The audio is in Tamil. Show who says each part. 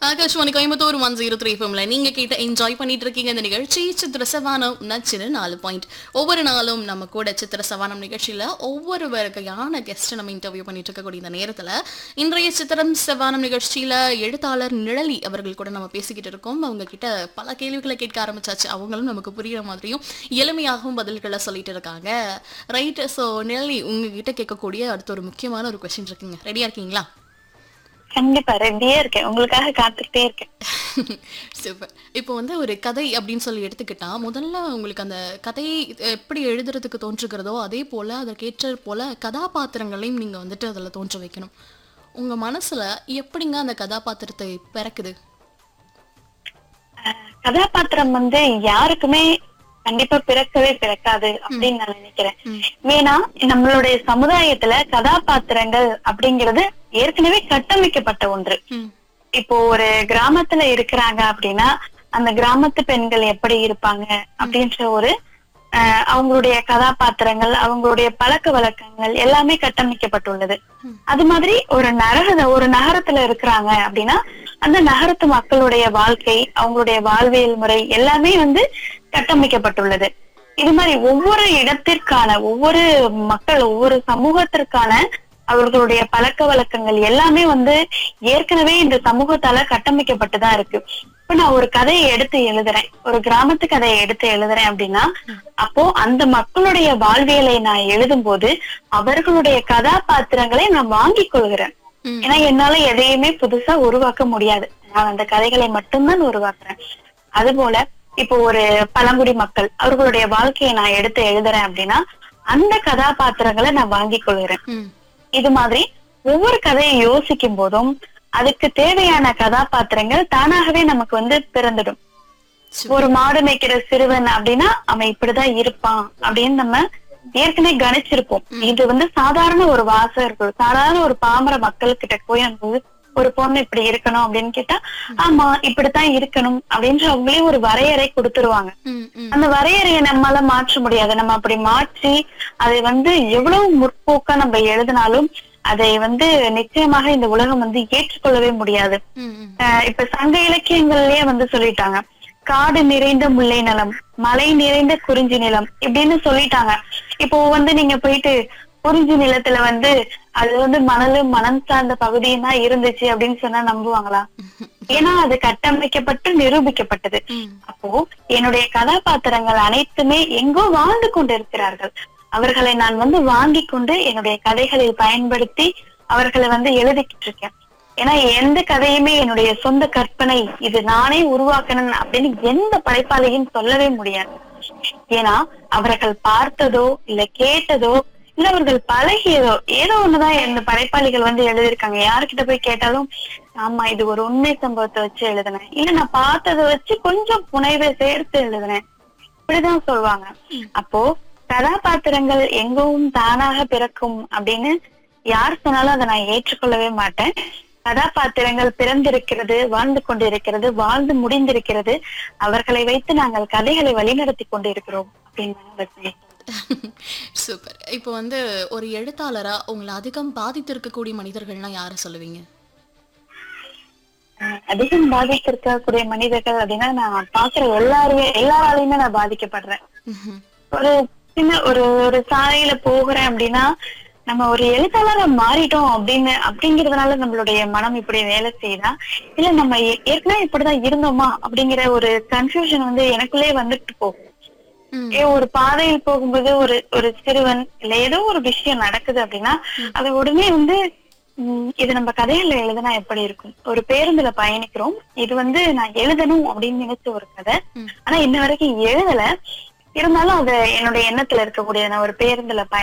Speaker 1: Akashvani Coimbatore one zero three ஃபம்ல நீங்க கேட்ட என்ஜாய் பண்ணிட்டு இருக்கீங்க இந்த நிகழ்ச்சி சித்திர சவானம் நச்சுன்னு நாலு பாயிண்ட் ஒவ்வொரு நாளும் நம்ம கூட சித்திர சவானம் நிகழ்ச்சியில ஒவ்வொரு வகையான கெஸ்ட் நம்ம இன்டர்வியூ பண்ணிட்டு இருக்கக்கூடிய இந்த நேரத்துல இன்றைய சித்திரம் சவானம் நிகழ்ச்சியில எழுத்தாளர் நிழலி அவர்கள் கூட நம்ம பேசிக்கிட்டு இருக்கோம் அவங்க கிட்ட பல கேள்விகளை கேட்க ஆரம்பிச்சாச்சு அவங்களும் நமக்கு புரியுற மாதிரியும் எளிமையாகவும் பதில்களை சொல்லிட்டு இருக்காங்க ரைட் ஸோ நிழலி உங்ககிட்ட கேட்கக்கூடிய அடுத்த ஒரு முக்கியமான ஒரு கொஸ்டின் இருக்குங்க ரெடியா இருக்கீங்களா
Speaker 2: கண்டிப்பா ரெடியா இருக்கேன் உங்களுக்காக காத்துக்கிட்டே இருக்கேன்
Speaker 1: சூப்பர் இப்போ வந்து ஒரு கதை அப்படின்னு சொல்லி எடுத்துக்கிட்டா முதல்ல உங்களுக்கு அந்த கதையை எப்படி எழுதுறதுக்கு தோன்றுகிறதோ அதே போல அதற்கேற்ற போல கதாபாத்திரங்களையும் நீங்க வந்துட்டு அதுல தோன்ற வைக்கணும் உங்க மனசுல எப்படிங்க அந்த கதாபாத்திரத்தை பிறக்குது
Speaker 2: அஹ் கதாபாத்திரம் வந்து யாருக்குமே கண்டிப்பா பிறக்கவே பிறக்காது அப்படின்னு நான் நினைக்கிறேன் ஏன்னா நம்மளுடைய சமுதாயத்துல கதாபாத்திரங்கள் அப்படிங்கிறது ஏற்கனவே கட்டமைக்கப்பட்ட ஒன்று
Speaker 1: ம்
Speaker 2: இப்போ ஒரு கிராமத்துல இருக்கிறாங்க அப்படின்னா அந்த கிராமத்து பெண்கள் எப்படி இருப்பாங்க அப்படின்ற ஒரு அஹ், அவங்களுடைய கதாபாத்திரங்கள் அவங்களுடைய பழக்க வழக்கங்கள் எல்லாமே கட்டமைக்கப்பட்டுள்ளது அது மாதிரி ஒரு நரக ஒரு நகரத்துல இருக்கிறாங்க அப்படின்னா அந்த நகரத்து மக்களுடைய வாழ்க்கை அவங்களுடைய வாழ்வியல் முறை எல்லாமே வந்து கட்டமைக்கப்பட்டுள்ளது இது மாதிரி ஒவ்வொரு இடத்திற்கான ஒவ்வொரு மக்கள் ஒவ்வொரு சமூகத்திற்கான அவர்களுடைய பழக்க வழக்கங்கள் எல்லாமே வந்து ஏற்கனவே இந்த சமூகத்தால கட்டமைக்கப்பட்டுதான் இருக்கு இப்ப நான் ஒரு கதையை எடுத்து எழுதுறேன் ஒரு கிராமத்து கதையை எடுத்து எழுதுறேன் அப்படின்னா அப்போ அந்த மக்களுடைய வாழ்வியலை நான் எழுதும் போது அவர்களுடைய கதாபாத்திரங்களை நான் வாங்கிக் கொள்கிறேன்
Speaker 1: ம்.
Speaker 2: ஏன்னா என்னால எதையுமே புதுசா உருவாக்க முடியாது நான் அந்த கதைகளை மட்டும்தான் உருவாக்குறேன் அதுபோல இப்போ ஒரு பழங்குடி மக்கள் அவர்களுடைய வாழ்க்கையை நான் எடுத்து எழுதுறேன் அப்படின்னா அந்த கதாபாத்திரங்களை நான் வாங்கிக் கொள்கிறேன்
Speaker 1: ம்
Speaker 2: இது மாதிரி ஒவ்வொரு கதையை யோசிக்கும் போதும் அதுக்கு தேவையான கதாபாத்திரங்கள் தானாகவே நமக்கு வந்து பிறந்துடும் ஒரு மாடு மேய்க்கிற சிறுவன் அப்படின்னா அவன் இப்படிதான் இருப்பான் அப்படின்னு நம்ம ஏற்கனவே கணிச்சிருப்போம் இது வந்து சாதாரண ஒரு வாசகர்கள் சாதாரண ஒரு பாமர மக்கள் கிட்ட போய் நம்ம வந்து ஒரு பொண்ணு இப்படி இருக்கணும் அப்படின்னு கேட்டா ஆமா இப்படித்தான் இருக்கணும் அப்படின்ற அவங்களே ஒரு வரையறை கொடுத்துருவாங்க
Speaker 1: ம் ம்
Speaker 2: அந்த வரையறையை நம்மளால மாற்ற முடியாது நம்ம அப்படி மாற்றி அதை வந்து எவ்வளவு முற்போக்கா நம்ம எழுதினாலும் அதை வந்து நிச்சயமாக இந்த உலகம் வந்து ஏற்றுக்கொள்ளவே முடியாது
Speaker 1: ம் ம்
Speaker 2: அஹ் இப்ப சங்க இலக்கியங்கள்லயே வந்து சொல்லிட்டாங்க காடு நிறைந்த முல்லை நிலம் மலை நிறைந்த குறிஞ்சி நிலம் இப்படின்னு சொல்லிட்டாங்க இப்போ வந்து நீங்க போயிட்டு குறிஞ்சி நிலத்துல வந்து அது வந்து மணலு மணல் சார்ந்த பகுதியும் தான் இருந்துச்சு அப்படின்னு சொன்னா நம்புவாங்களா ஏன்னா அது கட்டமைக்கப்பட்டு நிரூபிக்கப்பட்டது
Speaker 1: ம்
Speaker 2: அப்போ என்னுடைய கதாபாத்திரங்கள் அனைத்துமே எங்கோ வாழ்ந்து கொண்டிருக்கிறார்கள் அவர்களை நான் வந்து வாங்கி கொண்டு என்னுடைய கதைகளில் பயன்படுத்தி அவர்களை வந்து எழுதிக்கிட்டு இருக்கேன் ஏன்னா எந்த கதையுமே என்னுடைய சொந்த கற்பனை இது நானே உருவாக்கணும் அப்படின்னு எந்த படைப்பாளியும் சொல்லவே முடியாது ஏன்னா அவர்கள் பார்த்ததோ இல்ல கேட்டதோ இல்ல அவர்கள் பழகியதோ ஏதோ ஒண்ணுதான் இந்த படைப்பாளிகள் வந்து எழுதியிருக்காங்க யாருக்கிட்ட போய் கேட்டாலும் ஆமா இது ஒரு உண்மை சம்பவத்தை வச்சு எழுதினேன் இல்ல நான் பார்த்ததை வச்சு கொஞ்சம் புனைவை சேர்த்து எழுதினேன் இப்படிதான் சொல்லுவாங்க அப்போ கதாபாத்திரங்கள் எங்கும் தானாக பிறக்கும் அப்படின்னு யார் சொன்னாலும் அதை நான் ஏற்றுக்கொள்ளவே மாட்டேன் கதாபாத்திரங்கள் பிறந்திருக்கிறது வாழ்ந்து கொண்டிருக்கிறது வாழ்ந்து முடிந்திருக்கிறது அவர்களை வைத்து நாங்கள் கதைகளை வழிநடத்தி கொண்டிருக்கிறோம் அப்படின்னு நான் வச்சேன்.
Speaker 1: சூப்பர் இப்போ வந்து ஒரு எழுத்தாளரா உங்களை அதிகம் பாதித்திருக்கக்கூடிய மனிதர்கள்னா யாரை சொல்லுவீங்க
Speaker 2: அஹ் அதிகம் பாதித்திருக்கக்கூடிய மனிதர்கள் அப்படின்னா நான் பாக்குற எல்லாருமே எல்லாராலையுமே நான் பாதிக்கப்படுறேன்
Speaker 1: ம்ஹும்.
Speaker 2: ஒரு சின்ன ஒரு ஒரு சாலையில போகிறேன் அப்படின்னா நம்ம ஒரு எழுத்தாளரா மாறிட்டோம் அப்படின்னு அப்படிங்கறதுனால நம்மளுடைய மனம் இப்படி வேலை செய்யுதா இல்ல நம்ம ஏ- ஏற்கனவே இப்படிதான் இருந்தோமா அப்படிங்கிற ஒரு கன்ஃபியூஷன் வந்து எனக்குள்ளே வந்துட்டு போகும்
Speaker 1: ம்.
Speaker 2: ஏ ஒரு பாதையில் போகும்போது ஒரு ஒரு சிறுவன் இல்ல ஏதோ ஒரு விஷயம் நடக்குது அப்படின்னா அது உடனே வந்து உம், இது நம்ம கதையில எழுதுனா எப்படி இருக்கும் ஒரு பேருந்துல பயணிக்கிறோம் இது வந்து நான் எழுதணும் அப்படின்னு நினைச்ச ஒரு கதை
Speaker 1: ம்.
Speaker 2: ஆனா இன்ன வரைக்கும் எழுதல இருந்தாலும் அது என்னுடைய எண்ணத்துல இருக்கக்கூடிய நான் ஒரு பேருந்துல பயணம்